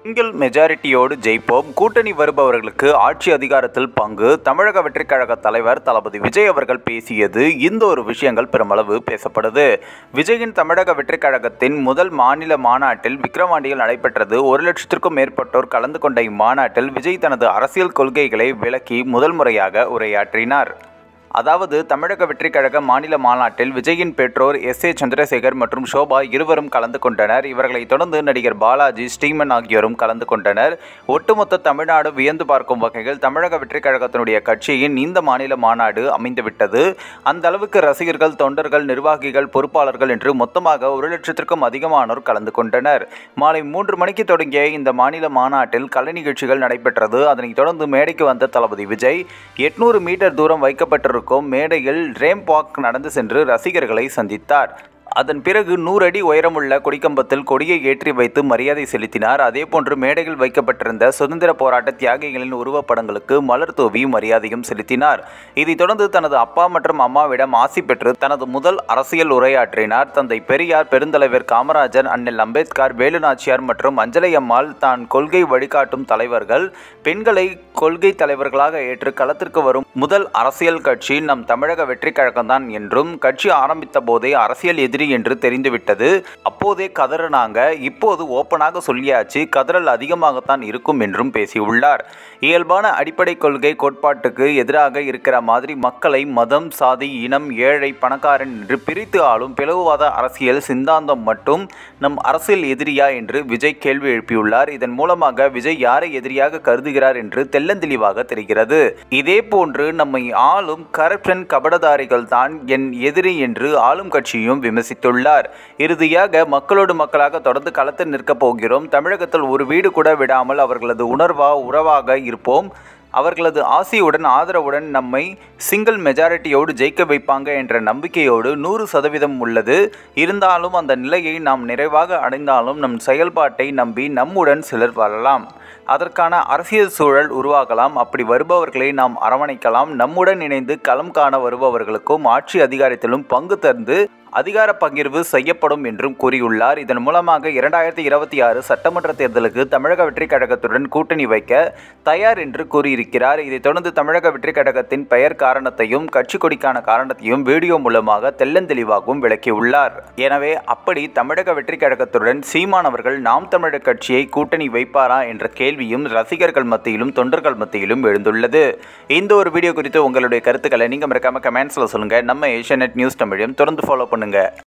single மெஜாரிட்டியோடு ஜெயிப்போம் கூட்டணி வருபவர்களுக்கு ஆட்சி அதிகாரத்தில் பங்கு தமிழக வெற்றிக் கழக தலைவர் தளபதி விஜய் அவர்கள் பேசியது இந்த ஒரு விஷயங்கள் பெருமளவு பேசப்படுது விஜயின் தமிழக வெற்றிக் கழகத்தின் முதல் மாநில மாநாட்டில் விக்கிரவாண்டியில் நடைபெற்றது ஒரு லட்சத்திற்கும் மேற்பட்டோர் கலந்து கொண்ட இம்மாநாட்டில் விஜய் தனது அரசியல் கொள்கைகளை விளக்கி முதல் முறையாக உரையாற்றினார் அதாவது தமிழக வெற்றிக் கழக மாநில மாநாட்டில் விஜயின் பெற்றோர் எஸ் ஏ சந்திரசேகர் மற்றும் ஷோபா இருவரும் கலந்து கொண்டனர் இவர்களைத் தொடர்ந்து நடிகர் பாலாஜி ஸ்ரீமன் ஆகியோரும் கலந்து கொண்டனர் ஒட்டுமொத்த தமிழ்நாடு வியந்து பார்க்கும் வகையில் தமிழக வெற்றிக் கழகத்தினுடைய கட்சியின் இந்த மாநில மாநாடு அமைந்துவிட்டது அந்த அளவுக்கு ரசிகர்கள் தொண்டர்கள் நிர்வாகிகள் பொறுப்பாளர்கள் என்று மொத்தமாக ஒரு லட்சத்திற்கும் அதிகமானோர் கலந்து கொண்டனர் மாலை மூன்று மணிக்கு தொடங்கிய இந்த மாநில மாநாட்டில் கலை நிகழ்ச்சிகள் நடைபெற்றது அதனைத் தொடர்ந்து மேடைக்கு வந்த தளபதி விஜய் எட்நூறு மீட்டர் தூரம் வைக்கப்பட்டிருக்கும் மேடையில் ரேம்ப் வாக் நடந்து சென்று ரசிகர்களை சந்தித்தார் அதன் பிறகு நூறு அடி உயரமுள்ள கொடிக்கம்பத்தில் கொடியை ஏற்றி வைத்து மரியாதை செலுத்தினார் அதேபோன்று மேடையில் வைக்கப்பட்டிருந்த சுதந்திர போராட்ட தியாகிகளின் உருவப்படங்களுக்கு மலர் தூவி மரியாதையும் செலுத்தினார் இதைத் தொடர்ந்து தனது அப்பா மற்றும் அம்மாவிடம் ஆசி பெற்று தனது முதல் அரசியல் உரையாற்றினார் தந்தை பெரியார் பெருந்தலைவர் காமராஜர் அண்ணல் அம்பேத்கர் வேலுநாச்சியார் மற்றும் அஞ்சலை அம்மாள் தான் கொள்கை வழிகாட்டும் தலைவர்கள் பெண்களை கொள்கை தலைவர்களாக ஏற்று களத்திற்கு வரும் முதல் அரசியல் கட்சி நம் தமிழக வெற்றிக் கழகம்தான் என்றும் கட்சி ஆரம்பித்த போதே அரசியல் எதிரி என்று தெரிந்துவிட்டது அப்போதே கதறினாங்க இப்போது ஓப்பனாக சொல்லியாச்சு கதறல் அதிகமாகத்தான் இருக்கும் என்றும் பேசியுள்ளார் இயல்பான அடிப்படை கொள்கை கோட்பாட்டுக்கு எதிராக இருக்கிற மாதிரி மக்களை மதம் சாதி இனம் ஏழை பணக்காரன் என்று பிரித்து ஆளும் பிளவுவாத அரசியல் சிந்தாந்தம் மட்டும் நம் அரசியல் எதிரியா என்று விஜய் கேள்வி எழுப்பியுள்ளார் இதன் மூலமாக விஜய் யாரை எதிரியாக கருதுகிறார் என்று தெள்ளந்தெளிவாக தெரிகிறது இதே போன்று நம்மை ஆளும் கரப்ஷன் கபடதாரிகள் தான் என் எதிரி என்று ஆளும் கட்சியும் விமர்சித்துள்ளார் இறுதியாக மக்களோடு மக்களாக தொடர்ந்து களத்தில் நிற்கப் போகிறோம் தமிழகத்தில் ஒரு வீடு கூட விடாமல் அவர்களது உணர்வா உறவாக இருப்போம் அவர்களது ஆசையுடன் ஆதரவுடன் நம்மை சிங்கிள் மெஜாரிட்டியோடு ஜெயிக்க வைப்பாங்க என்ற நம்பிக்கையோடு நூறு சதவீதம் உள்ளது இருந்தாலும் அந்த நிலையை நாம் நிறைவாக அடைந்தாலும் நம் செயல்பாட்டை நம்பி நம்முடன் சிலர் வரலாம் அதற்கான அரசியல் சூழல் உருவாகலாம் அப்படி வருபவர்களை நாம் அரவணைக்கலாம் நம்முடன் இணைந்து களம் காண வருபவர்களுக்கும் ஆட்சி அதிகாரத்திலும் பங்கு தந்து அதிகார பகிர்வு செய்யப்படும் என்றும் கூறியுள்ளார் இதன் மூலமாக இரண்டாயிரத்தி இருபத்தி ஆறு சட்டமன்ற தேர்தலுக்கு தமிழக வெற்றிக் கழகத்துடன் கூட்டணி வைக்க தயார் என்று கூறியிருக்கிறார் இதைத் தொடர்ந்து தமிழக வெற்றிக் கழகத்தின் பெயர் காரணத்தையும் கட்சி கொடிக்கான காரணத்தையும் வீடியோ மூலமாக தெள்ளந்தெளிவாகவும் விளக்கியுள்ளார் எனவே அப்படி தமிழக வெற்றிக் கழகத்துடன் சீமான் அவர்கள் நாம் தமிழர் கட்சியை கூட்டணி வைப்பாரா என்ற கேள்வியும் ரசிகர்கள் மத்தியிலும் தொண்டர்கள் மத்தியிலும் எழுந்துள்ளது இந்த ஒரு வீடியோ குறித்து உங்களுடைய கருத்துக்களை நீங்கள் மறக்காம கமெண்ட்ஸில் சொல்லுங்கள் நம்ம ஏஷியநெட் நியூஸ் தமிழையும் தொடர்ந்து ஃபாலோ பண்ணுங்கள்